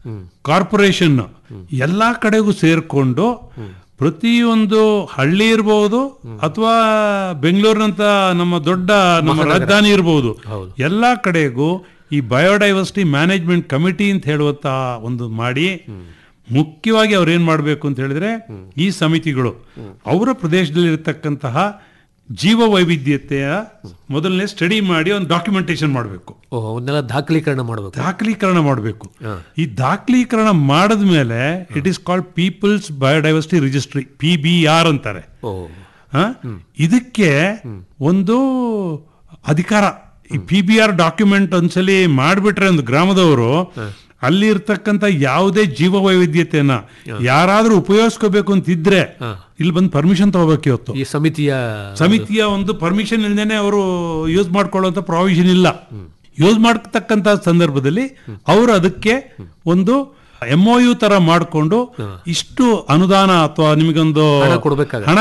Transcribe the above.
Corporation ಎಲ್ಲಾ ಕಡೆಗೂ ಸೇರ್ಕೊಂಡು ಪ್ರತಿಯೊಂದು ಹಳ್ಳಿ ಇರಬಹುದು ಅಥವಾ ಬೆಂಗಳೂರಿನಂತ ನಮ್ಮ ದೊಡ್ಡ ನಮ್ಮ ರಾಜಧಾನಿ ಇರಬಹುದು ಎಲ್ಲಾ ಕಡೆಗೂ ಈ ಬಯೋಡೈವರ್ಸಿಟಿ ಮ್ಯಾನೇಜ್ಮೆಂಟ್ ಕಮಿಟಿ ಅಂತ ಹೇಳುವಂತ ಒಂದು ಮಾಡಿ ಮುಖ್ಯವಾಗಿ ಅವ್ರು ಏನ್ ಮಾಡಬೇಕು ಅಂತ ಹೇಳಿದ್ರೆ ಈ ಸಮಿತಿಗಳು ಅವರ ಪ್ರದೇಶದಲ್ಲಿ ಇರತಕ್ಕಂತಹ ಜೀವ ವೈವಿಧ್ಯತೆಯ ಮೊದಲನೇ ಸ್ಟಡಿ ಮಾಡಿ ಒಂದು ಡಾಕ್ಯುಮೆಂಟೇಶನ್ ಮಾಡಬೇಕು ಓಹ್ ಅವನ್ನೆಲ್ಲ ದಾಖಲೀಕರಣ ಮಾಡಬೇಕು ದಾಖಲೀಕರಣ ಮಾಡಬೇಕು ಈ ದಾಖಲೀಕರಣ ಮಾಡಿದ ಮೇಲೆ it is called people's biodiversity registry P B R ಅಂತಾರೆ ಓಹ್ ಹ? ಇದಕ್ಕೆ ಒಂದು ಅಧಿಕಾರ ಈ ಪಿ ಬಿ ಆರ್ ಡಾಕ್ಯುಮೆಂಟ್ ಒಂದ್ಸಲಿ ಮಾಡಿಬಿಟ್ರೆ ಒಂದು ಗ್ರಾಮದವರು ಅಲ್ಲಿ ಇರ್ತಕ್ಕಂಥ ಯಾವುದೇ ಜೀವ ವೈವಿಧ್ಯತೆಯನ್ನ ಯಾರಾದ್ರೂ ಉಪಯೋಗಿಸ್ಕೋಬೇಕು ಅಂತಿದ್ರೆ ಇಲ್ಲಿ ಬಂದು ಪರ್ಮಿಷನ್ ತಗೋಬೇಕು ಇವತ್ತು ಈ ಸಮಿತಿಯ ಸಮಿತಿಯ ಒಂದು ಪರ್ಮಿಷನ್ ಇಲ್ದೇನೆ ಅವರು ಯೂಸ್ ಮಾಡ್ಕೊಳ್ಳುವಂತ ಪ್ರಾವಿಷನ್ ಇಲ್ಲ ಯೂಸ್ ಮಾಡತಕ್ಕಂತ ಸಂದರ್ಭದಲ್ಲಿ ಅವರು ಅದಕ್ಕೆ ಒಂದು ಎಂ ಯು ತರ ಮಾಡಿಕೊಂಡು ಇಷ್ಟು ಅನುದಾನ ಅಥವಾ ನಿಮಗೊಂದು ಹಣ ಕೊಡ್ಬೇಕಾಗತ್ತೆ. ಹಣ